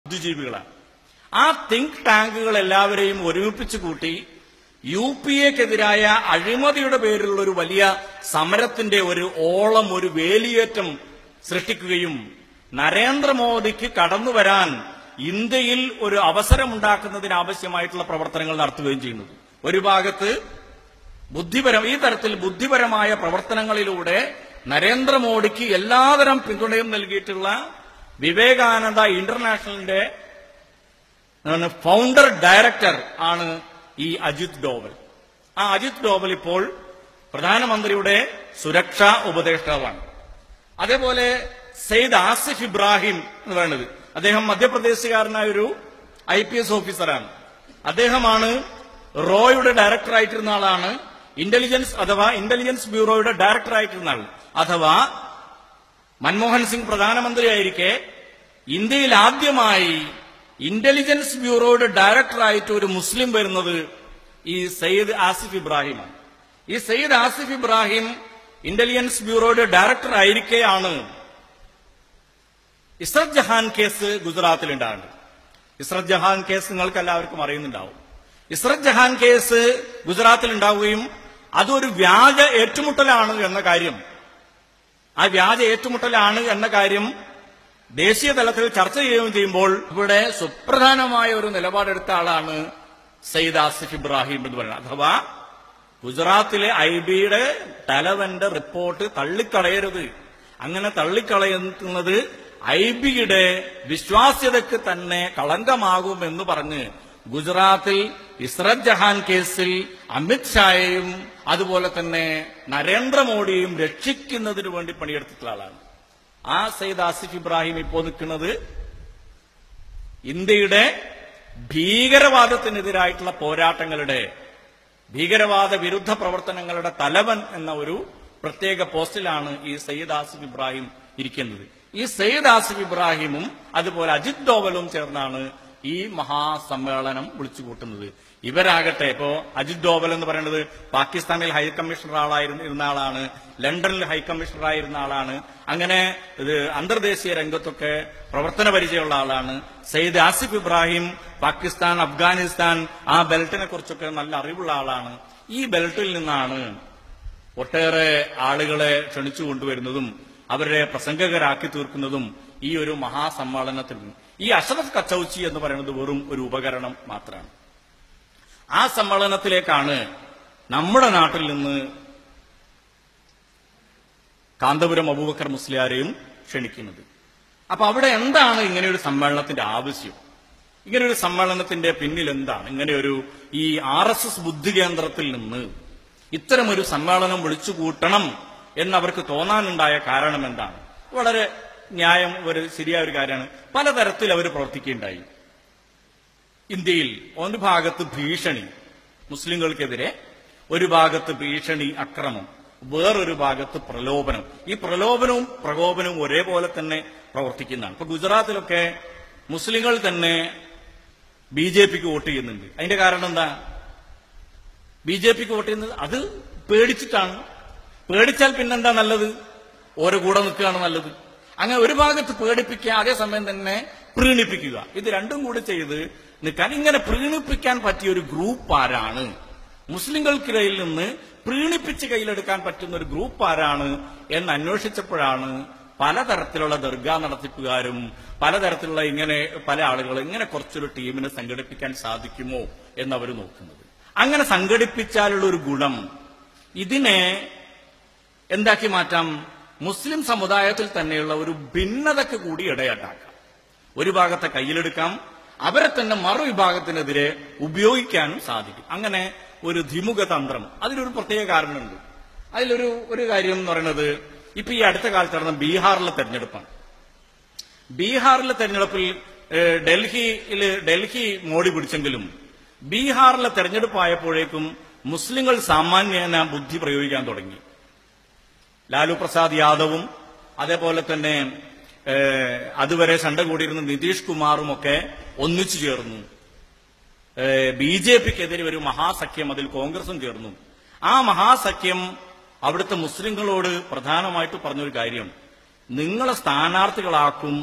ബുദ്ധിജീവികളാണ് ആ തിങ്ക് ടാങ്കുകൾ എല്ലാവരെയും ഒരുമിപ്പിച്ച് കൂട്ടി യു പി എക്കെതിരായ അഴിമതിയുടെ പേരിലുള്ള ഒരു വലിയ സമരത്തിന്റെ ഒരു ഓളം ഒരു വേലിയേറ്റം സൃഷ്ടിക്കുകയും നരേന്ദ്രമോദിക്ക് കടന്നു വരാൻ ഇന്ത്യയിൽ ഒരു അവസരമുണ്ടാക്കുന്നതിന് ആവശ്യമായിട്ടുള്ള പ്രവർത്തനങ്ങൾ നടത്തുകയും ചെയ്യുന്നത് ഒരു ഭാഗത്ത് ബുദ്ധിപരം ഈ തരത്തിൽ ബുദ്ധിപരമായ പ്രവർത്തനങ്ങളിലൂടെ നരേന്ദ്രമോദിക്ക് എല്ലാതരം പിന്തുണയും നൽകിയിട്ടുള്ള വിവേകാനന്ദ ഇന്റർനാഷണലിന്റെ ആണ് ഫൗണ്ടർ ഡയറക്ടർ ആണ് ഈ അജിത് ഡോവൽ ആ അജിത് ഡോവൽ ഇപ്പോൾ പ്രധാനമന്ത്രിയുടെ സുരക്ഷാ ഉപദേഷ്ടാവാണ് അതേപോലെ സെയ്ദ് ആസിഫ് ഇബ്രാഹിം എന്ന് പറയുന്നത് അദ്ദേഹം മധ്യപ്രദേശുകാരനായ ഒരു ഐ പി എസ് ഓഫീസറാണ് അദ്ദേഹമാണ് റോയുടെ ഡയറക്ടറായിട്ടിരുന്ന ആളാണ് ഇന്റലിജൻസ് അഥവാ ഇന്റലിജൻസ് ബ്യൂറോയുടെ ഡയറക്ടറായിട്ടിരുന്ന ആൾ അഥവാ മൻമോഹൻ സിംഗ് പ്രധാനമന്ത്രിയായിരിക്കെ ഇന്ത്യയിൽ ആദ്യമായി ഇന്റലിജൻസ് ബ്യൂറോയുടെ ഡയറക്ടറായിട്ട് ഒരു മുസ്ലിം വരുന്നത് ഈ സയ്യിദ് ആസിഫ് ഇബ്രാഹിമാണ് ഈ സയ്യിദ് ആസിഫ് ഇബ്രാഹിം ഇന്റലിജൻസ് ബ്യൂറോയുടെ ഡയറക്ടർ ആയിരിക്കെയാണ് ഇസ്രത് ജഹാൻ കേസ് ഗുജറാത്തിലുണ്ടാകുന്നത് ഇസ്രത് ജഹാൻ കേസ് നിങ്ങൾക്ക് എല്ലാവർക്കും അറിയുന്നുണ്ടാവും ഇസ്രത് ജഹാൻ കേസ് ഗുജറാത്തിൽ ഉണ്ടാവുകയും അതൊരു വ്യാജ ഏറ്റുമുട്ടലാണ് എന്ന കാര്യം ആ വ്യാജ ഏറ്റുമുട്ടലാണ് എന്ന കാര്യം ദേശീയ തലത്തിൽ ചർച്ച ചെയ്യുകയും ചെയ്യുമ്പോൾ ഇവിടെ സുപ്രധാനമായ ഒരു നിലപാടെടുത്ത ആളാണ് സയ്യിദ് ആസിഫ് ഇബ്രാഹിം എന്ന് പറയുന്നത് അഥവാ ഗുജറാത്തിലെ ഐ ബിയുടെ തലവന്റെ റിപ്പോർട്ട് തള്ളിക്കളയരുത് അങ്ങനെ തള്ളിക്കളയുന്നത് ഐ ബിയുടെ വിശ്വാസ്യതയ്ക്ക് തന്നെ കളങ്കമാകുമെന്ന് പറഞ്ഞ് ഗുജറാത്തിൽ ഇസ്രത് ജഹാൻ കേസിൽ അമിത് ഷായെയും അതുപോലെ തന്നെ നരേന്ദ്രമോദിയെയും രക്ഷിക്കുന്നതിന് വേണ്ടി പണിയെടുത്തിട്ടുള്ള ആളാണ് ആ സയ്യിദ് ആസിഫ് ഇബ്രാഹിം ഇപ്പോൾ നിൽക്കുന്നത് ഇന്ത്യയുടെ ഭീകരവാദത്തിനെതിരായിട്ടുള്ള പോരാട്ടങ്ങളുടെ ഭീകരവാദ വിരുദ്ധ പ്രവർത്തനങ്ങളുടെ തലവൻ എന്ന ഒരു പ്രത്യേക പോസ്റ്റിലാണ് ഈ സയ്യിദ് ആസിഫ് ഇബ്രാഹിം ഇരിക്കുന്നത് ഈ സയ്യിദ് ആസിഫ് ഇബ്രാഹിമും അതുപോലെ അജിത് ഡോവലും ചേർന്നാണ് ഈ മഹാസമ്മേളനം വിളിച്ചു കൂട്ടുന്നത് ഇവരാകട്ടെ ഇപ്പോ അജിത് ഡോവൽ എന്ന് പറയുന്നത് പാകിസ്ഥാനിൽ ഹൈക്കമ്മീഷണർ ആളായിരുന്ന ഇരുന്ന ആളാണ് ലണ്ടനിൽ ഹൈക്കമ്മീഷണർ ആയിരുന്ന ആളാണ് അങ്ങനെ ഇത് അന്തർദേശീയ രംഗത്തൊക്കെ പ്രവർത്തന പരിചയമുള്ള ആളാണ് സയ്യിദ് ആസിഫ് ഇബ്രാഹിം പാകിസ്ഥാൻ അഫ്ഗാനിസ്ഥാൻ ആ ബെൽറ്റിനെ കുറിച്ചൊക്കെ നല്ല അറിവുള്ള ആളാണ് ഈ ബെൽറ്റിൽ നിന്നാണ് ഒട്ടേറെ ആളുകളെ ക്ഷണിച്ചു കൊണ്ടുവരുന്നതും അവരെ പ്രസംഗകരാക്കി തീർക്കുന്നതും ഈ ഒരു മഹാസമ്മേളനത്തിൽ ഈ അഷറഫ് കച്ചൌച്ചി എന്ന് പറയുന്നത് വെറും ഒരു ഉപകരണം മാത്രമാണ് ആ സമ്മേളനത്തിലേക്കാണ് നമ്മുടെ നാട്ടിൽ നിന്ന് കാന്തപുരം അബൂബക്കർ മുസ്ലിയാരെയും ക്ഷണിക്കുന്നത് അപ്പൊ അവിടെ എന്താണ് ഇങ്ങനെ ഒരു സമ്മേളനത്തിന്റെ ആവശ്യം ഇങ്ങനെ ഒരു സമ്മേളനത്തിന്റെ പിന്നിൽ എന്താണ് ഇങ്ങനെ ഒരു ഈ ആർ എസ് എസ് ബുദ്ധി കേന്ദ്രത്തിൽ നിന്ന് ഇത്തരമൊരു സമ്മേളനം വിളിച്ചു കൂട്ടണം എന്നവർക്ക് തോന്നാനുണ്ടായ കാരണം എന്താണ് വളരെ ന്യായം ഒരു ശരിയായ ഒരു കാര്യമാണ് പലതരത്തിൽ അവർ പ്രവർത്തിക്കുകയുണ്ടായി ഇന്ത്യയിൽ ഒരു ഭാഗത്ത് ഭീഷണി മുസ്ലിങ്ങൾക്കെതിരെ ഒരു ഭാഗത്ത് ഭീഷണി അക്രമം വേറൊരു ഭാഗത്ത് പ്രലോഭനം ഈ പ്രലോഭനവും പ്രകോപനവും ഒരേപോലെ തന്നെ പ്രവർത്തിക്കുന്നതാണ് ഇപ്പൊ ഗുജറാത്തിലൊക്കെ മുസ്ലിങ്ങൾ തന്നെ ബി ജെ പിക്ക് വോട്ട് ചെയ്യുന്നുണ്ട് അതിന്റെ കാരണം എന്താ ബി ജെ പിക്ക് വോട്ട് ചെയ്യുന്നത് അത് പേടിച്ചിട്ടാണ് പേടിച്ചാൽ പിന്നെന്താ നല്ലത് ഓരോ കൂടെ നിൽക്കുകയാണ് നല്ലത് അങ്ങനെ ഒരു ഭാഗത്ത് പേടിപ്പിക്കുക അതേസമയം തന്നെ പ്രീണിപ്പിക്കുക ഇത് രണ്ടും കൂടി ചെയ്ത് നിൽക്കാൻ ഇങ്ങനെ പ്രീണിപ്പിക്കാൻ പറ്റിയ ഒരു ഗ്രൂപ്പ് ആരാണ് മുസ്ലിങ്ങൾക്കിടയിൽ നിന്ന് പ്രീണിപ്പിച്ച് കയ്യിലെടുക്കാൻ പറ്റുന്ന ഒരു ഗ്രൂപ്പ് ആരാണ് എന്ന് അന്വേഷിച്ചപ്പോഴാണ് പലതരത്തിലുള്ള ദർഗാ നടത്തിപ്പുകാരും പലതരത്തിലുള്ള ഇങ്ങനെ പല ആളുകൾ ഇങ്ങനെ കുറച്ചൊരു ടീമിനെ സംഘടിപ്പിക്കാൻ സാധിക്കുമോ എന്നവർ നോക്കുന്നത് അങ്ങനെ സംഘടിപ്പിച്ചാലുള്ള ഒരു ഗുണം ഇതിനെ എന്താക്കി മാറ്റാം മുസ്ലിം സമുദായത്തിൽ തന്നെയുള്ള ഒരു ഭിന്നതയ്ക്ക് കൂടി ഇടയാട്ടാക്കാം ഒരു ഭാഗത്തെ കയ്യിലെടുക്കാം അവരെ തന്നെ മറുവിഭാഗത്തിനെതിരെ ഉപയോഗിക്കാനും സാധിക്കും അങ്ങനെ ഒരു ദ്വിമുഖ തന്ത്രം അതിലൊരു പ്രത്യേക കാരണമുണ്ട് അതിലൊരു ഒരു കാര്യം എന്ന് പറയുന്നത് ഇപ്പൊ ഈ അടുത്ത കാലത്ത് നടന്ന ബീഹാറിലെ തെരഞ്ഞെടുപ്പാണ് ബീഹാറിലെ തെരഞ്ഞെടുപ്പിൽ ഏഹ്, ഡൽഹിയിൽ ഡൽഹി മോഡി പിടിച്ചെങ്കിലും ബീഹാറിലെ തെരഞ്ഞെടുപ്പായപ്പോഴേക്കും മുസ്ലിങ്ങൾ സാമാന്യേന ബുദ്ധി പ്രയോഗിക്കാൻ തുടങ്ങി ലാലു പ്രസാദ് യാദവും അതേപോലെ തന്നെ ഏഹ്, അതുവരെ സണ്ട കൂടിയിരുന്ന നിതീഷ് കുമാറും ഒക്കെ ഒന്നിച്ചു ചേർന്നു ബി ജെ പിക്കെതിരെ ഒരു മഹാസഖ്യം അതിൽ കോൺഗ്രസും ചേർന്നു ആ മഹാസഖ്യം അവിടുത്തെ മുസ്ലിങ്ങളോട് പ്രധാനമായിട്ട് പറഞ്ഞൊരു കാര്യം നിങ്ങളെ സ്ഥാനാർത്ഥികളാക്കും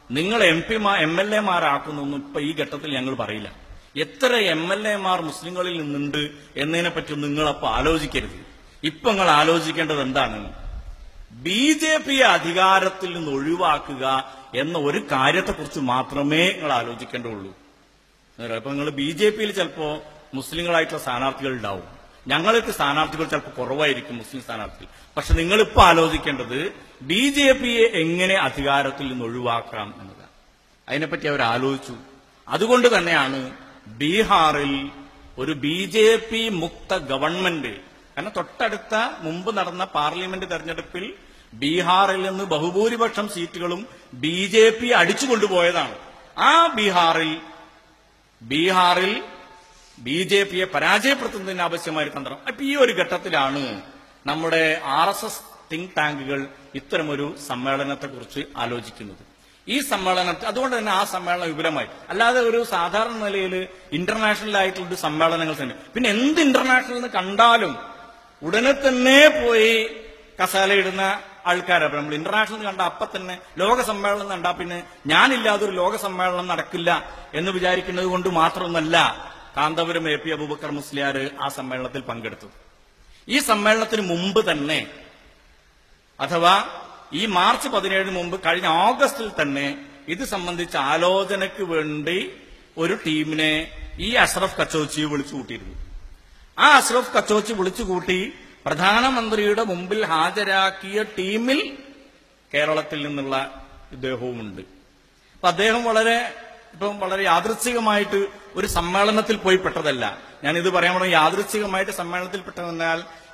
നിങ്ങൾ എം പിമാർ എം എൽ എമാരാക്കുന്നൊന്നും ഇപ്പൊ ഈ ഘട്ടത്തിൽ ഞങ്ങൾ പറയില്ല എത്ര എം എൽ എമാർ മുസ്ലിങ്ങളിൽ നിന്നുണ്ട് എന്നതിനെ പറ്റി നിങ്ങളപ്പോ ആലോചിക്കരുത് ഇപ്പൊ നിങ്ങൾ ആലോചിക്കേണ്ടത് എന്താണ് ബി ജെ പിയെ അധികാരത്തിൽ നിന്ന് ഒഴിവാക്കുക എന്ന ഒരു കാര്യത്തെക്കുറിച്ച് മാത്രമേ നിങ്ങൾ ആലോചിക്കേണ്ടുള്ളൂ അപ്പൊ നിങ്ങൾ ബി ജെ പിയിൽ ചിലപ്പോ മുസ്ലിങ്ങളായിട്ടുള്ള സ്ഥാനാർത്ഥികൾ ഉണ്ടാവും ഞങ്ങൾക്ക് സ്ഥാനാർത്ഥികൾ ചിലപ്പോൾ കുറവായിരിക്കും മുസ്ലിം സ്ഥാനാർത്ഥികൾ പക്ഷെ നിങ്ങൾ ഇപ്പൊ ആലോചിക്കേണ്ടത് ബി ജെ പിയെ എങ്ങനെ അധികാരത്തിൽ നിന്ന് ഒഴിവാക്കാം എന്നതാണ് അതിനെപ്പറ്റി അവർ ആലോചിച്ചു അതുകൊണ്ട് തന്നെയാണ് ബീഹാറിൽ ഒരു ബി ജെ പി മുക്ത ഗവൺമെന്റ് കാരണം തൊട്ടടുത്ത മുമ്പ് നടന്ന പാർലമെന്റ് തെരഞ്ഞെടുപ്പിൽ ബീഹാറിൽ നിന്ന് ബഹുഭൂരിപക്ഷം സീറ്റുകളും ബി ജെ പി അടിച്ചുകൊണ്ടുപോയതാണ് ആ ബീഹാറിൽ ബീഹാറിൽ ബി ജെ പിയെ പരാജയപ്പെടുത്തുന്നതിന് ആവശ്യമായ ഒരു തന്ത്രം അപ്പൊ ഈ ഒരു ഘട്ടത്തിലാണ് നമ്മുടെ ആർ എസ് എസ് തിങ്ക് ടാങ്കുകൾ ഇത്തരമൊരു സമ്മേളനത്തെക്കുറിച്ച് ആലോചിക്കുന്നത് ഈ സമ്മേളനത്തിൽ അതുകൊണ്ട് തന്നെ ആ സമ്മേളനം വിപുലമായി അല്ലാതെ ഒരു സാധാരണ നിലയിൽ ഇന്റർനാഷണൽ ആയിട്ടുള്ള ഒരു സമ്മേളനങ്ങൾ തന്നെ പിന്നെ എന്ത് ഇന്റർനാഷണൽ എന്ന് കണ്ടാലും ഉടനെ തന്നെ പോയി കസാലയിടുന്ന ആൾക്കാരാണ് നമ്മൾ ഇന്റർനാഷണൽ കണ്ട അപ്പൊ തന്നെ ലോക സമ്മേളനം കണ്ടാ പിന്നെ ഞാനില്ലാതെ ഒരു ലോക സമ്മേളനം നടക്കില്ല എന്ന് വിചാരിക്കുന്നത് കൊണ്ട് മാത്രമൊന്നല്ല കാന്തപുരം എ പി അബൂബക്കർ മുസ്ലിയാർ ആ സമ്മേളനത്തിൽ പങ്കെടുത്തു ഈ സമ്മേളനത്തിന് മുമ്പ് തന്നെ അഥവാ ഈ മാർച്ച് പതിനേഴിന് മുമ്പ് കഴിഞ്ഞ ഓഗസ്റ്റിൽ തന്നെ ഇത് സംബന്ധിച്ച ആലോചനയ്ക്ക് വേണ്ടി ഒരു ടീമിനെ ഈ അഷ്റഫ് കച്ചോച്ചി വിളിച്ചു കൂട്ടിയിരുന്നു ആ അഷ്റഫ് കച്ചോച്ചി വിളിച്ചു കൂട്ടി പ്രധാനമന്ത്രിയുടെ മുമ്പിൽ ഹാജരാക്കിയ ടീമിൽ കേരളത്തിൽ നിന്നുള്ള ഇദ്ദേഹവുമുണ്ട് അപ്പൊ അദ്ദേഹം വളരെ ഇപ്പം വളരെ യാദൃച്ഛികമായിട്ട് ഒരു സമ്മേളനത്തിൽ പോയി പെട്ടതല്ല ഞാൻ ഇത് പറയാൻ പറഞ്ഞ യാദൃച്ഛികമായിട്ട് സമ്മേളനത്തിൽ പെട്ടതെന്നാൽ